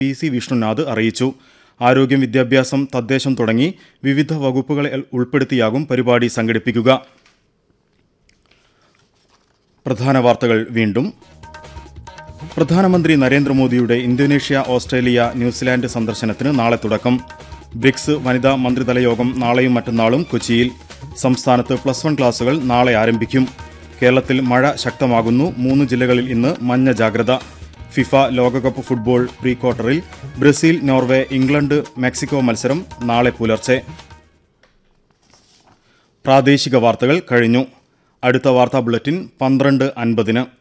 P C Vishnunath അറിയിച്ചു ആരോഗ്യം വിദ്യാഭ്യാസം തദ്ദേശം തുടങ്ങി വിവിധ വകുപ്പുകളെ ഉൾപ്പെടുത്തിയാകും പരിപാടി സംഘടിപ്പിക്കുക പ്രധാന വാർത്തകൾ വീണ്ടും പ്രധാനമന്ത്രി നരേന്ദ്രമോദിയുടെ ഇന്തോനേഷ്യ ഓസ്ട്രേലിയ ന്യൂസിലാൻഡ് സന്ദർശനത്തിന് നാളെ തുടക്കം ബ്രിക്സ് വനിതാ മന്ത്രിതല യോഗം നാളെയും മറ്റന്നാളും കൊച്ചിയിൽ സംസ്ഥാനത്ത് പ്ലസ് വൺ ക്ലാസുകൾ നാളെ ആരംഭിക്കും കേരളത്തിൽ മഴ ശക്തമാകുന്നു മൂന്ന് ജില്ലകളിൽ ഇന്ന് മഞ്ഞ ജാഗ്രത ഫിഫ ലോകകപ്പ് ഫുട്ബോൾ പ്രീ ക്വാർട്ടറിൽ ബ്രസീൽ നോർവേ ഇംഗ്ലണ്ട് മെക്സിക്കോ മത്സരം നാളെ പുലർച്ചെ പ്രാദേശിക വാർത്തകൾ കഴിഞ്ഞു അടുത്ത വാർത്താ ബുള്ളറ്റിൻ പന്ത്രണ്ട് അൻപതിന്